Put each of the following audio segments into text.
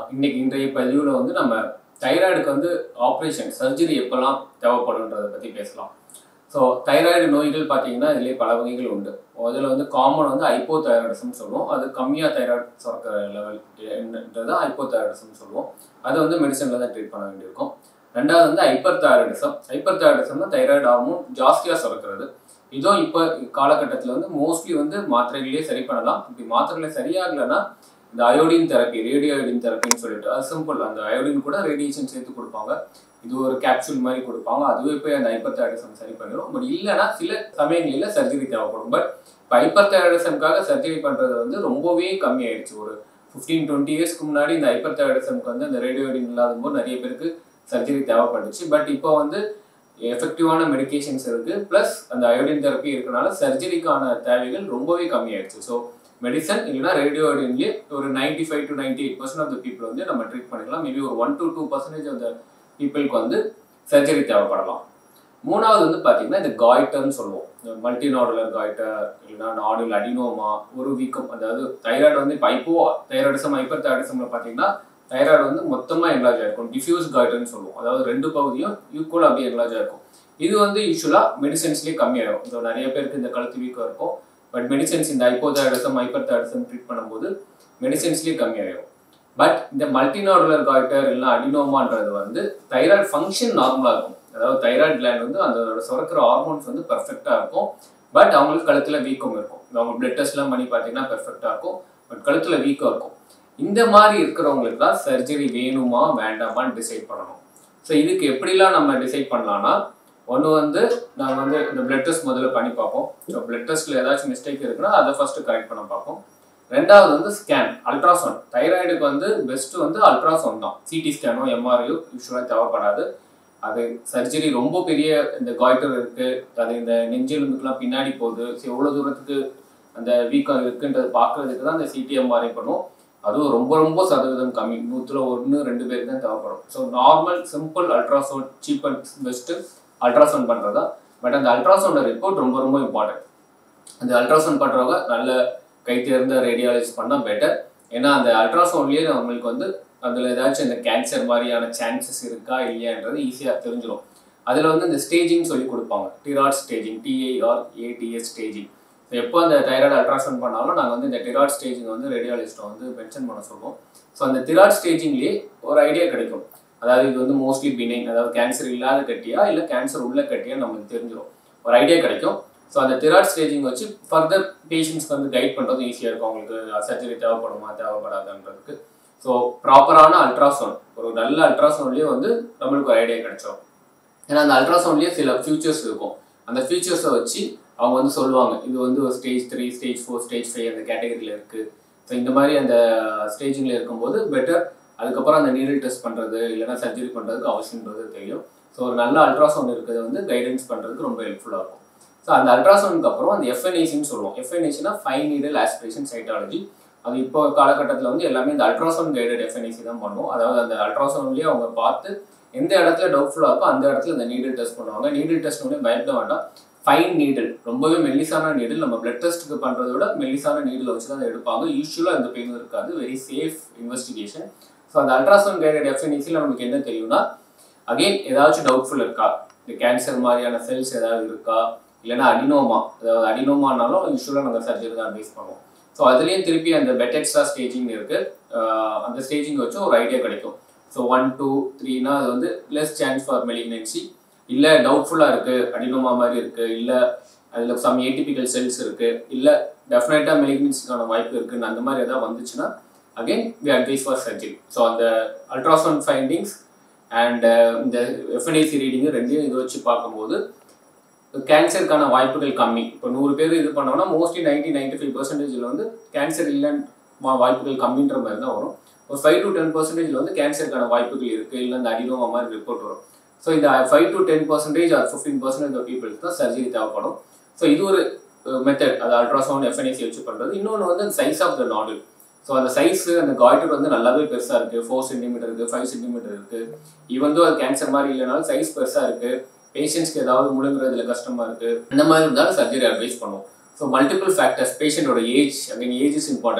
இன்னைக்கு இன்றைய பதிவில் வந்து நம்ம தைராய்டுக்கு வந்து ஆப்ரேஷன் சர்ஜரி எப்போல்லாம் தேவைப்படுன்றதை பற்றி பேசலாம் ஸோ தைராய்டு நோய்கள் பார்த்தீங்கன்னா இதுலேயே பல வகைகள் உண்டு அதில் வந்து காமன் வந்து ஹைப்போ தைராய்டிசம் சொல்லுவோம் அது கம்மியாக தைராய்டு சுரக்கிற லெவல் என்னன்றது ஹைப்போ தைராய்டிசம் சொல்லுவோம் அது வந்து மெடிசனில் தான் ட்ரீட் பண்ண வேண்டியிருக்கும் ரெண்டாவது வந்து ஹைப்பர் தைராய்டிசம் ஹைப்பர் தைராய்டிசம்னா தைராய்டு ஹார்மோன் ஜாஸ்தியாக சுரக்கிறது இதுவும் இப்போ காலகட்டத்தில் வந்து மோஸ்ட்லி வந்து மாத்திரைகளே சரி பண்ணலாம் இப்படி மாத்திரைகளே சரியாகலைன்னா இந்த அயோடின் தெரப்பி ரேடியோ அயோடின் தெரப்பின்னு சொல்லிட்டு அது சிம்பிள் அந்த அயோடின் கூட ரேடியேஷன் சேர்த்து கொடுப்பாங்க இது ஒரு கேப்சூல் மாதிரி கொடுப்பாங்க அதுவே போய் அந்த ஹைப்பர்தைராய்டிசம் சரி பண்ணிடும் பட் இல்லைன்னா சில சமயங்களில் சர்ஜரி தேவைப்படும் பட் இப்போ ஹைப்பர்தைராய்டிசம்காக சர்ஜரி பண்ணுறது வந்து ரொம்பவே கம்மியாயிடுச்சு ஒரு ஃபிஃப்டீன் டுவெண்ட்டி இயர்ஸ்க்கு முன்னாடி இந்த ஹைப்பர்தைராய்டிசம்க்கு வந்து அந்த ரேடியோடின் இல்லாத போது நிறைய பேருக்கு சர்ஜரி தேவைப்பட்டுச்சு பட் இப்போ வந்து எஃபெக்டிவான மெடிகேஷன்ஸ் இருக்குது ப்ளஸ் அந்த அயோடின் தெரப்பி இருக்கனால சர்ஜரிக்கான தேவைகள் ரொம்பவே கம்மியாயிடுச்சு ஸோ மெடிசன் இல்லைனா ரேடியோ அயோடின்லேயே ஒரு ninety five to ninety eight percent of the people வந்து நம்ம ட்ரீட் பண்ணிக்கலாம் மேபி ஒரு one to two percentage of the பீப்புளுக்கு வந்து சர்ஜரி தேவைப்படலாம் மூணாவது வந்து பார்த்தீங்கன்னா இந்த காய்டர்னு சொல்லுவோம் மல்டி நாடுலர் காய்டர் இல்லைனா நாடுல் அடினோமா ஒரு வீக்கம் அதாவது தைராய்டு வந்து இப்போ ஐப்போ தைராய்டிசம் ஹைப்பர் தைராய்டிசமில் பார்த்தீங்கன்னா தைராய்டு வந்து மொத்தமாக என்லாஜ் ஆயிருக்கும் டிஃப்யூஸ் காய்டர்னு சொல்லுவோம் அதாவது ரெண்டு பகுதியும் ஈக்குவல் அப்படியே என்லாஜ் ஆயிருக்கும் இது வந்து யூஸ்வலாக மெடிசன்ஸ்லேயே கம்மியாயிடும் ஸோ நிறைய பேருக்கு இந்த கழுத்து வீக்கம் இருக்கும் பட் மெடிசன்ஸ் இந்த ஹைப்போதைராய்டிசம் ஹைப்பர் தைராய்டிசம் ட்ரீட் பண்ணும்போது மெடிசன்ஸ்லேயே கம்மியாயிடும் பட் இந்த மல்டிநாடுலர் காய்டர் இல்லை அடினோமான்றது வந்து தைராய்டு ஃபங்க்ஷன் நார்மலாக இருக்கும் அதாவது தைராய்டு கிளாண்ட் வந்து அதோட சுரக்கிற ஹார்மோன்ஸ் வந்து பெர்ஃபெக்டாக இருக்கும் பட் அவங்களுக்கு கழுத்தில் வீக்கம் இருக்கும் அவங்க பிளட் டெஸ்ட்லாம் பண்ணி பார்த்தீங்கன்னா பெர்ஃபெக்டாக இருக்கும் பட் கழுத்தில் வீக்கம் இருக்கும் இந்த மாதிரி இருக்கிறவங்களுக்கு தான் சர்ஜரி வேணுமா வேண்டாமான்னு டிசைட் பண்ணணும் ஸோ இதுக்கு எப்படிலாம் நம்ம டிசைட் பண்ணலாம்னா ஒன்று வந்து நாங்கள் வந்து இந்த பிளட் டெஸ்ட் முதல்ல பண்ணி பார்ப்போம் ஸோ பிளட் டெஸ்ட்டில் ஏதாச்சும் மிஸ்டேக் இருக்குன்னா அதை ஃபஸ்ட்டு கரெக்ட் பண்ண பார்ப்போம் ரெண்டாவது வந்து ஸ்கேன் அல்ட்ராசவுண்ட் தைராய்டுக்கு வந்து பெஸ்ட்டு வந்து அல்ட்ராசவுண்ட் தான் சிடி ஸ்கேனோ எம்ஆர்ஐயோ யூஸ்வலாக தேவைப்படாது அது சர்ஜரி ரொம்ப பெரிய இந்த காய்டர் இருக்குது அது இந்த நெஞ்செலும்புக்கெலாம் பின்னாடி போகுது ஸோ எவ்வளோ தூரத்துக்கு அந்த வீக்கம் இருக்குன்றது பார்க்கறதுக்கு தான் இந்த சிடி எம்ஆர்ஐ பண்ணுவோம் அதுவும் ரொம்ப ரொம்ப சதவீதம் கம்மி நூற்றுல ஒன்று ரெண்டு பேருக்கு தான் தேவைப்படும் so normal simple ultrasound cheap and best ultrasound பண்ணுறதா பட் அந்த அல்ட்ராசவுண்ட் ரிப்போர்ட் ரொம்ப ரொம்ப இம்பார்ட்டன்ட் அந்த அல்ட்ராசவுண்ட் பண்ணுறவங்க நல்ல கை தேர்ந்த ரேடியாலஜிஸ்ட் பண்ணால் பெட்டர் ஏன்னா அந்த அல்ட்ராசவுண்ட்லேயே நம்மளுக்கு வந்து அதில் ஏதாச்சும் இந்த கேன்சர் மாதிரியான சான்சஸ் இருக்கா இல்லையான்றது ஈஸியாக தெரிஞ்சிடும் அதில் வந்து இந்த ஸ்டேஜிங் சொல்லி கொடுப்பாங்க TIRADS staging TIRADS staging so எப்போ அந்த தைராய்டு அல்ட்ராசவுண்ட் பண்ணாலும் நாங்கள் வந்து இந்த டிராட் ஸ்டேஜிங் வந்து ரேடியாலஜிஸ்ட்டை வந்து மென்ஷன் பண்ண சொல்லுவோம் ஸோ அந்த டிராட் ஸ்டேஜிங்லேயே ஒரு ஐடியா கிடைக்கும் அதாவது இது வந்து மோஸ்ட்லி பினைன் அதாவது கேன்சர் இல்லாத கட்டியா இல்லை கேன்சர் உள்ள கட்டியா நம்மளுக்கு தெரிஞ்சிடும் ஒரு ஐடியா கிடைக்கும் ஸோ அந்த திராட் ஸ்டேஜிங் வச்சு ஃபர்தர் பேஷண்ட்ஸ்க்கு வந்து கைட் பண்ணுறது ஈஸியாக இருக்கும் அவங்களுக்கு சர்ஜரி தேவைப்படுமா தேவைப்படாதுன்றதுக்கு ஸோ ப்ராப்பரான அல்ட்ராசவுண்ட் ஒரு நல்ல அல்ட்ராசவுண்ட்லேயே வந்து நம்மளுக்கு ஒரு ஐடியா கிடைச்சிடும் ஏன்னா அந்த அல்ட்ராசவுண்ட்லேயே சில ஃபியூச்சர்ஸ் இருக்கும் அந்த ஃபியூச்சர்ஸை வச்சு அவங்க வந்து சொல்லுவாங்க இது வந்து ஒரு stage three stage four stage five அந்த கேட்டகரியில் இருக்குது ஸோ இந்த மாதிரி அந்த ஸ்டேஜிங்கில் இருக்கும்போது பெட்டர் அதுக்கப்புறம் அந்த நீடில் டெஸ்ட் பண்ணுறது இல்லைனா சர்ஜரி பண்ணுறதுக்கு அவசியன்றது தெரியும் ஸோ ஒரு நல்ல அல்ட்ராசவுண்ட் இருக்கிறது வந்து கைடன்ஸ் பண்ணுறதுக்கு ரொம்ப ஹெல்ப்ஃபுல்லாக இருக்கும் ஸோ அந்த அல்ட்ராசவுண்டுக்கு அப்புறம் அந்த எஃப்என்ஏசின்னு சொல்லுவோம் எஃப்என்ஏசினா ஃபைவ் நீடல் ஆஸ்பிரேஷன் சைட்டாலஜி அது இப்போ காலகட்டத்தில் வந்து எல்லாமே இந்த அல்ட்ராசவுண்ட் கைடட் எஃப்என்ஏசி தான் பண்ணுவோம் அதாவது அந்த அல்ட்ராசவுண்ட்லேயே அவங்க பார்த்து எந்த இடத்துல டவுட்ஃபுல்லாக இருக்கோ அந்த இடத்துல இந்த நீடில் டெஸ்ட் பண்ணுவாங்க நீடில் டெஸ்ட் ஒன்றே பயப்பட வேண்டாம் ஃபைன் நீடில் ரொம்பவே மெல்லிசான நீடில் நம்ம பிளட் டெஸ்ட்டுக்கு பண்ணுறத விட மெல்லிசான நீடில் வச்சு தான் எடுப்பாங்க யூஸ்வலாக அந்த பெயின் இருக்காது வெரி சேஃப் இன்வெஸ்டிகேஷன் ஸோ அந்த அல்ட்ராசவுண்ட் கைடட் எஃப்என்இசியில் நமக்கு என்ன தெரியும்னா அகெயின் ஏதாச்சும் டவுட்ஃபுல் இருக்கா இந்த கேன்சர் மாதிரியான செல்ஸ் ஏதாவது இருக்கா இல்லைனா அடினோமா அதாவது அடினோமானாலும் யூஸ்வலாக நாங்கள் சர்ஜரி தான் அட்வைஸ் பண்ணுவோம் ஸோ அதுலேயும் திருப்பி அந்த பெட்டெக்ஸ்ட்ரா ஸ்டேஜிங் இருக்குது அந்த ஸ்டேஜிங் வச்சு ஒரு ஐடியா கிடைக்கும் ஸோ ஒன் டூ த்ரீனா அது வந்து லெஸ் சான்ஸ் ஃபார் மெலிக்னன்சி இல்லை டவுட்ஃபுல்லாக இருக்குது அடினோமா மாதிரி இருக்குது இல்லை அதில் சம் ஏடிபிக்கல் செல்ஸ் இருக்குது இல்லை டெஃபினட்டாக மெலிக்னன்சிக்கான வாய்ப்பு இருக்குன்னு அந்த மாதிரி எதாவது வந்துச்சுன்னா again we advise for surgery so அந்த அல்ட்ராசவுண்ட் ஃபைண்டிங்ஸ் அண்ட் இந்த எஃப்என்ஏசி ரீடிங்கு ரெண்டையும் இது வச்சு பார்க்கும்போது கேன்சருக்கான வாய்ப்புகள் கம்மி இப்போ நூறு பேர் இது பண்ணோம்னா மோஸ்ட்லி நைன்டி நைன்டி ஃபைவ் பர்சன்டேஜில் வந்து கேன்சர் இல்லைன்னு வாய்ப்புகள் கம்மின்ற மாதிரி தான் வரும் ஒரு ஃபைவ் டு டென் பர்சன்டேஜில் வந்து கேன்சருக்கான வாய்ப்புகள் இருக்குது இல்லை இந்த அடினோமா மாதிரி ரிப்போர்ட் வரும் ஸோ இந்த five to ten percentage or fifteen percentage of peoples தான் சர்ஜரி தேவைப்படும் ஸோ இது ஒரு மெத்தட் அது அல்ட்ராசவுண்ட் எஃப்என்ஏசி வச்சு பண்ணுறது இன்னொன்று வந்து size of the nodule so அந்த சைஸ் அந்த காய்டர் வந்து நல்லாவே பெருசாக இருக்குது ஃபோர் சென்டிமீட்டர் இருக்குது ஃபைவ் சென்டிமீட்டர் இருக்குது ஈவன் அது கேன்சர் மாதிரி இல்லைனாலும் சைஸ் பெருசாக இருக்குது பேஷண்ட்ஸ்க்கு ஏதாவது முழுங்குறதுல கஷ்டமாக இருக்குது இந்த மாதிரி இருந்தாலும் சர்ஜரி அட்வைஸ் பண்ணுவோம் ஸோ மல்டிபிள் ஃபேக்டர்ஸ் பேஷண்ட்டோட age again age is important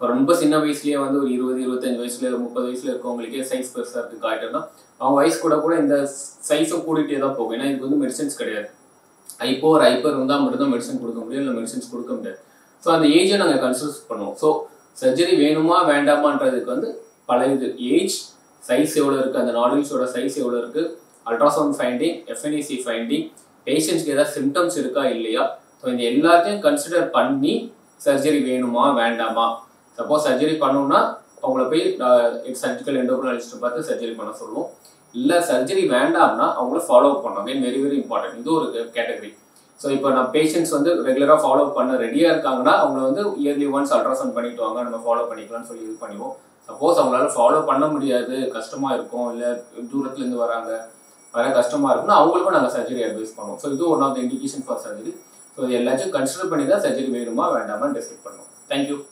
ரொம்ப சின்ன வயசுலயே வந்து ஒரு இருபது இருபத்தஞ்சு வயசுல முப்பது வயசுல இருக்கவங்களுக்கே சைஸ் பெருசாக இருக்கு காய்ட்டர்னா அவங்க வயசு கூட கூட இந்த சைஸும் கூடிட்டே தான் போகும் ஏன்னா இதுக்கு வந்து மெடிசன்ஸ் கிடையாது ஐப்போ ஒரு ஐப்பர் இருந்தால் மட்டும்தான் மெடிசன் கொடுக்க முடியும் இல்லை மெடிசன்ஸ் கொடுக்க முடியாது ஸோ அந்த ஏஜை நாங்கள் கன்சிடர் பண்ணுவோம் ஸோ சர்ஜரி வேணுமா வேண்டாமான்றதுக்கு வந்து பல இது ஏஜ் சைஸ் எவ்வளோ இருக்குது அந்த நாடுல்ஸோட சைஸ் எவ்வளோ இருக்குது அல்ட்ராசவுண்ட் ஃபைண்டிங் எஃப்என்இசி ஃபைண்டிங் பேஷண்ட்ஸ்க்கு ஏதாவது சிம்டம்ஸ் இருக்கா இல்லையா ஸோ இந்த எல்லாத்தையும் கன்சிடர் பண்ணி சர்ஜரி வேணுமா வேண்டாமா சப்போஸ் சர்ஜரி பண்ணணும்னா அவங்கள போய் சர்ஜிக்கல் எண்டோக்ரனாலிஸ்ட்டை பார்த்து சர்ஜரி பண்ண சொல்லுவோம் இல்லை சர்ஜரி வேண்டாம்னா அவங்கள ஃபாலோ அப் பண்ணோம் அகைன் வெரி வெரி இம்பார்ட்டன்ட் இது ஒரு கேட்டகரி ஸோ இப்போ நம்ம பேஷண்ட்ஸ் வந்து ரெகுலராக ஃபாலோ பண்ண ரெடியாக இருக்காங்கன்னா அவங்கள வந்து இயர்லி ஒன்ஸ் அல்ட்ராசவுண்ட் பண்ணிட்டு வாங்க நம்ம ஃபாலோ பண்ணிக்கலாம்னு சொல்லி இது பண்ணுவோம் சப்போஸ் அவங்களால ஃபாலோ பண்ண முடியாது கஷ்டமாக இருக்கும் இல்லை தூரத்துலேருந்து வராங்க வர கஷ்டமாக இருக்கும்னா அவங்களுக்கும் நாங்கள் சர்ஜரி அட்வைஸ் பண்ணுவோம் ஸோ இது one of the indication for surgery so இது எல்லாத்தையும் கன்சிடர் பண்ணி தான் சர்ஜரி வேணுமா வேண்டாமான்னு டிசைட் பண்ணுவோம் தேங்க்யூ